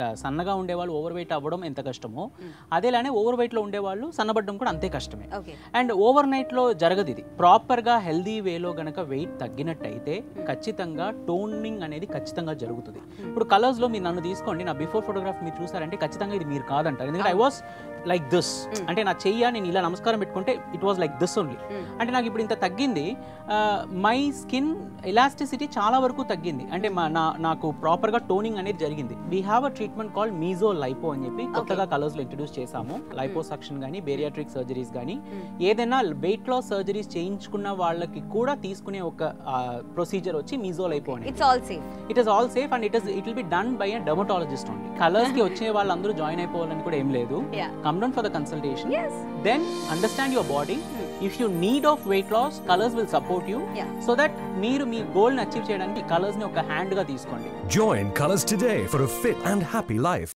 సన్నగా ఉండేవాళ్ళు over weight అవ్వడం ఎంత కష్టమో అదేలానే ఓవర్ వెయిట్లో ఉండేవాళ్ళు సన్నబడడం కూడా అంతే కష్టమే ఓకే అండ్ ఓవర్ నైట్లో జరగదు ఇది ప్రాపర్గా హెల్దీ వేలో గనక వెయిట్ తగ్గినట్టయితే ఖచ్చితంగా టోనింగ్ అనేది ఖచ్చితంగా జరుగుతుంది ఇప్పుడు కలర్స్లో మీరు నన్ను తీసుకోండి నా బిఫోర్ ఫోటోగ్రాఫ్ మీరు చూసారంటే ఖచ్చితంగా ఇది మీరు కాదంటారు ఎందుకంటే ఐ వాస్ లైక్ దిస్ అంటే నా చెయ్య నేను ఇలా నమస్కారం పెట్టుకుంటే it was like this only అంటే నాకు ఇప్పుడు ఇంత తగ్గింది మై స్కిన్ ఎలాస్టిసిటీ చాలా వరకు తగ్గింది అంటే మా నా నాకు ప్రాపర్గా టోనింగ్ అనేది జరిగింది we have a treatment call meso lipo అని చెప్పి కొత్తగా కలర్స్లో ఇంట్రడ్యూస్ చేసాము లైపోసక్షన్ కానీ బేరియాట్రిక్ సర్జరీస్ కానీ ఏదైనా వెయిట్ లాస్ సర్జరీస్ చేయించుకున్న వాళ్ళకి కూడా తీసుకునే ఒక ప్రొసీజర్ వచ్చి మీజో లైపో అని it's all safe it is all safe and it is it will be done by a dermatologist only Colours కి వచ్చే వాళ్ళందరూ జాయిన్ అయిపోవాలని కూడా ఏం లేదు Yeah. Come down for the consultation yes then understand your body if you need of weight loss Colours will support you Yeah. So that మీరు మీ goal ని అచీవ్ చేయడానికి కలర్స్ ని ఒక హ్యాండ్ గా తీసుకోండి Join Colors today for a fit and happy life.